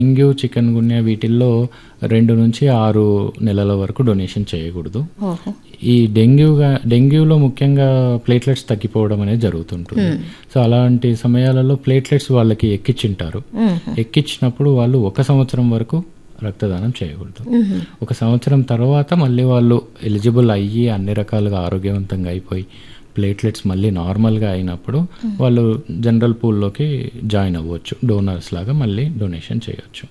Dengue chicken గున్యా వీటిల్లో రెండు నుంచి ఆరు నెలల వరకు డొనేషన్ చేయకూడదు ఓహో ఈ డెంగ్యూగా డెంగ్యూలో ముఖ్యంగా ప్లేట్లెట్స్ తగ్గిపోవడం అనేది జరుగుతుంటుంది సో అలాంటి సమయాలలో ప్లేట్లెట్స్ వాళ్ళకి ఎక్కించింటారు ఎక్కించినప్పుడు వాళ్ళు ఒక సంవత్సరం వరకు రక్తదానం చేయకూడదు ఒక సంవత్సరం తర్వాత మళ్ళీ వాళ్ళు ఎలిజిబుల్ అయ్యి అన్ని రకాలుగా ఆరోగ్యవంతంగా అయిపోయి ప్లేట్లెట్స్ మళ్ళీ నార్మల్గా అయినప్పుడు వాళ్ళు జనరల్ పూల్లోకి జాయిన్ అవ్వచ్చు డోనర్స్ లాగా మళ్ళీ డొనేషన్ చేయొచ్చు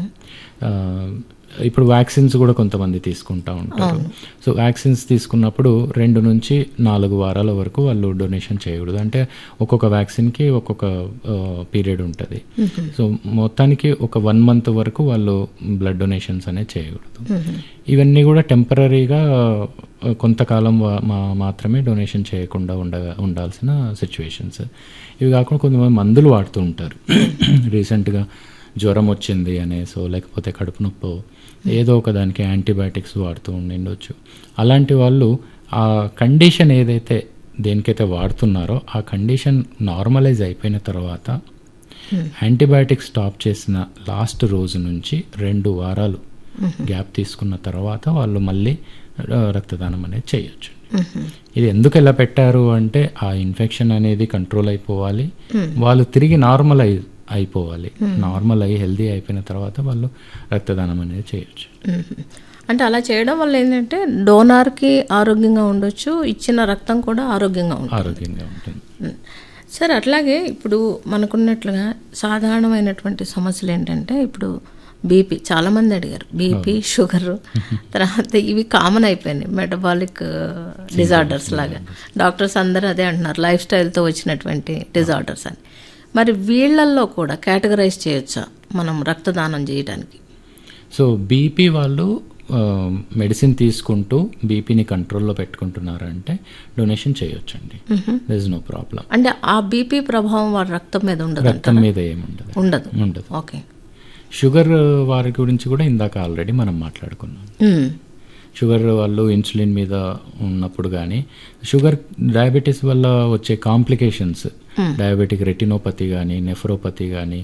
ఆ, ఇప్పుడు వ్యాక్సిన్స్ కూడా కొంతమంది తీసుకుంటా ఉంటారు సో వ్యాక్సిన్స్ తీసుకున్నప్పుడు రెండు నుంచి నాలుగు వారాల వరకు వాళ్ళు డొనేషన్ చేయకూడదు అంటే ఒక్కొక్క వ్యాక్సిన్కి ఒక్కొక్క పీరియడ్ ఉంటుంది సో మొత్తానికి ఒక వన్ మంత్ వరకు వాళ్ళు బ్లడ్ డొనేషన్స్ అనేది చేయకూడదు ఇవన్నీ కూడా టెంపరీగా కొంతకాలం వా- మా- మాత్రమే డొనేషన్ చేయకుండా ఉండ ఉండాల్సిన సిచ్యువేషన్స్ ఇవి కాకుండా కొంతమంది మందులు వాడుతూ ఉంటారు రీసెంట్గా జ్వరం వచ్చింది అనేసో లేకపోతే కడుపు నొప్పో ఏదో ఒక దానికి యాంటీబయాటిక్స్ వాడుతూ ఉండిండొచ్చు అలాంటి వాళ్ళు ఆ కండిషన్ ఏదైతే దేనికైతే వాడుతున్నారో ఆ కండిషన్ నార్మలైజ్ అయిపోయిన తర్వాత యాంటీబయాటిక్స్ స్టాప్ చేసిన లాస్ట్ రోజు నుంచి రెండు వారాలు గ్యాప్ తీసుకున్న తర్వాత వాళ్ళు మళ్ళీ ఆ, రక్తదానం అనేది చేయొచ్చు ఇది ఎందుకు ఎలా పెట్టారు అంటే ఆ ఇన్ఫెక్షన్ అనేది కంట్రోల్ అయిపోవాలి వాళ్ళు తిరిగి నార్మల్ అయి అయిపోవాలి నార్మల్ అయ్యి హెల్దీ అయిపోయిన తర్వాత వాళ్ళు రక్తదానం అనేది చేయొచ్చు మ్మ్. అంటే అలా చేయడం వల్ల ఏంటంటే డోనార్కి ఆరోగ్యంగా ఉండొచ్చు ఇచ్చిన రక్తం కూడా ఆరోగ్యంగా ఉంటుంది ఆరోగ్యంగా ఉంటుంది మ్మ్. సరే అట్లాగే ఇప్పుడు మనకున్నట్లుగా సాధారణమైనటువంటి సమస్యలు ఏంటంటే ఇప్పుడు బీపీ చాలామంది అడిగారు బీపీ షుగర్ తర్వాత ఇవి కామన్ అయిపోయినాయి మెటబాలిక్ డిజార్డర్స్ లాగా డాక్టర్స్ అందరూ అదే అంటున్నారు లైఫ్ స్టైల్తో వచ్చినటువంటి డిజార్డర్స్ అని మరి వీళ్ళల్లో కూడా కేటగరైజ్ చేయొచ్చా మనం రక్తదానం చేయడానికి సో బీపీ వాళ్ళు మెడిసిన్ తీసుకుంటూ బీపీని కంట్రోల్లో పెట్టుకుంటున్నారంటే డొనేషన్ చేయొచ్చండి దర్ ఇస్ నో ప్రాబ్లం అంటే ఆ బీపీ ప్రభావం వారి రక్తం మీద ఉండదు రక్తం మీద ఏముండదు ఉండదు ఉండదు ఓకే షుగర్ వారి గురించి కూడా ఇందాక ఆల్రెడీ మనం మాట్లాడుకున్నాం మ్మ్. షుగర్ వాళ్ళు ఇన్సులిన్ మీద ఉన్నప్పుడు కానీ షుగర్ డయాబెటీస్ వల్ల వచ్చే కాంప్లికేషన్స్ డయాబెటిక్ రెటినోపతి కానీ నెఫ్రోపతి కానీ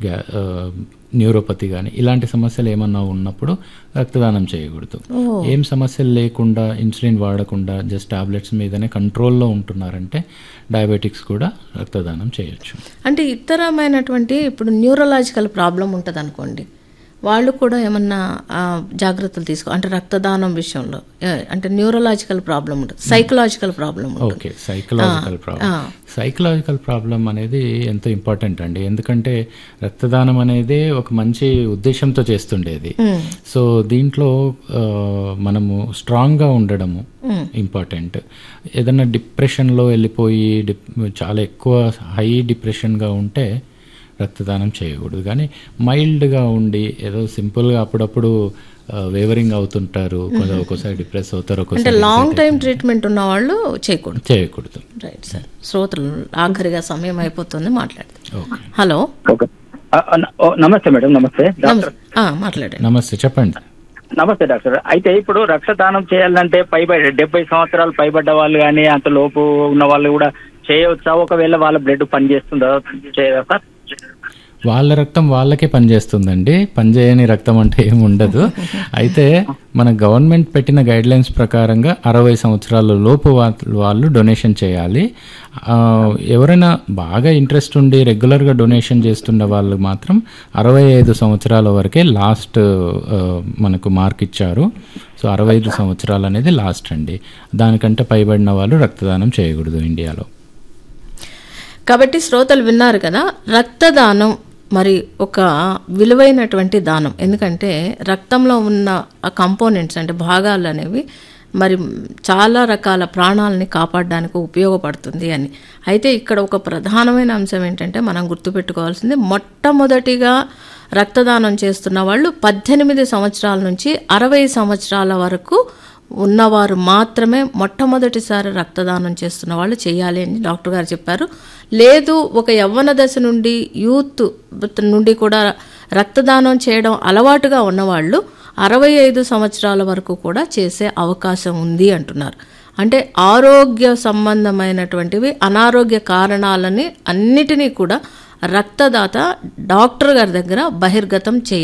న్యూరోపతి కానీ ఇలాంటి సమస్యలు ఏమన్నా ఉన్నప్పుడు రక్తదానం చేయకూడదు ఏం సమస్యలు లేకుండా ఇన్సులిన్ వాడకుండా జస్ట్ టాబ్లెట్స్ మీదనే కంట్రోల్లో ఉంటున్నారంటే డయాబెటిక్స్ కూడా రక్తదానం చేయొచ్చు అంటే ఇతరమైనటువంటి ఇప్పుడు న్యూరలాజికల్ ప్రాబ్లం ఉంటుంది అనుకోండి వాళ్ళు కూడా ఏమన్నా ఆ, జాగ్రత్తలు తీసుకో అంటే రక్తదానం విషయంలో ఏ, అంటే న్యూరలాజికల్ ప్రాబ్లం ఉంటుంది సైకలాజికల్ ప్రాబ్లం ఉంటుంది okay psychological problem psychological problem అనేది ఎంతో ఇంపార్టెంట్ అండి ఎందుకంటే రక్తదానం అనేది ఒక మంచి ఉద్దేశంతో చేస్తుండేది సో దీంట్లో ఆ, మనము స్ట్రాంగ్గా ఉండడము ఇంపార్టెంట్ ఏదైనా డిప్రెషన్లో వెళ్ళిపోయి డిప్ చాలా ఎక్కువ హై డిప్రెషన్గా ఉంటే రక్తదానం చేయకూడదు కానీ మైల్డ్గా ఉండి ఏదో సింపుల్గా అప్పుడప్పుడు వేవరింగ్ అవుతుంటారు కొంత ఒక్కోసారి డిప్రెస్ అవుతారు అంటే ఒక్కోసారి లాంగ్ టైం ట్రీట్మెంట్ ఉన్న వాళ్ళు చేయకూడదు చేయకూడదు రైట్ సార్ శ్రోతలు ఆఖరిగా సమయం అయిపోతుంది మాట్లాడతాం ఓకే హలో ఓకే ఆ, ఆ, న- ఓ, నమస్తే మేడం నమస్తే డాక్టర్ ఆ, మాట్లాడండి నమస్తే చెప్పండి నమస్తే డాక్టర్ అయితే ఇప్పుడు రక్తదానం చేయాలంటే పైబడి డెబ్బై సంవత్సరాలు పైబడ్డ వాళ్ళు కానీ అంత లోపు ఉన్న వాళ్ళు కూడా చేయవచ్చా ఒకవేళ వాళ్ళ బ్లడ్ పనిచేస్తుందా చేయదా సార్ వాళ్ళ రక్తం వాళ్ళకే పనిచేస్తుందండి పనిచేయని రక్తం అంటే ఏమి ఉండదు అయితే మన గవర్నమెంట్ పెట్టిన గైడ్ లైన్స్ ప్రకారంగా అరవై సంవత్సరాల లోపు వా- వాళ్ళు డొనేషన్ చేయాలి ఆ, ఎవరైనా బాగా ఇంట్రెస్ట్ ఉండి రెగ్యులర్గా డొనేషన్ చేస్తున్న వాళ్ళు మాత్రం అరవై ఐదు సంవత్సరాల వరకే లాస్ట్ ఆ, మనకు మార్క్ ఇచ్చారు సో అరవై ఐదు సంవత్సరాలు అనేది లాస్ట్ అండి దానికంటే పైబడిన వాళ్ళు రక్తదానం చేయకూడదు ఇండియాలో కాబట్టి శ్రోతలు విన్నారు కదా రక్తదానం మరి ఒక విలువైనటువంటి దానం ఎందుకంటే రక్తంలో ఉన్న ఆ కంపోనెంట్స్ అంటే భాగాలు అనేవి మరి చాలా రకాల ప్రాణాలని కాపాడడానికి ఉపయోగపడుతుంది అని అయితే ఇక్కడ ఒక ప్రధానమైన అంశం ఏంటంటే మనం గుర్తుపెట్టుకోవాల్సింది మొట్టమొదటిగా రక్తదానం చేస్తున్న వాళ్ళు పద్దెనిమిది సంవత్సరాల నుంచి అరవై సంవత్సరాల వరకు ఉన్నవారు మాత్రమే మొట్టమొదటిసారి రక్తదానం చేస్తున్న వాళ్ళు చేయాలి అని డాక్టర్ గారు చెప్పారు లేదు ఒక యవ్వన దశ నుండి యూత్ నుండి కూడా రక్తదానం చేయడం అలవాటుగా ఉన్నవాళ్ళు అరవై ఐదు సంవత్సరాల వరకు కూడా చేసే అవకాశం ఉంది అంటున్నారు అంటే ఆరోగ్య సంబంధమైనటువంటివి అనారోగ్య కారణాలని అన్నిటినీ కూడా రక్తదాత డాక్టర్ గారి దగ్గర బహిర్గతం చేయాలి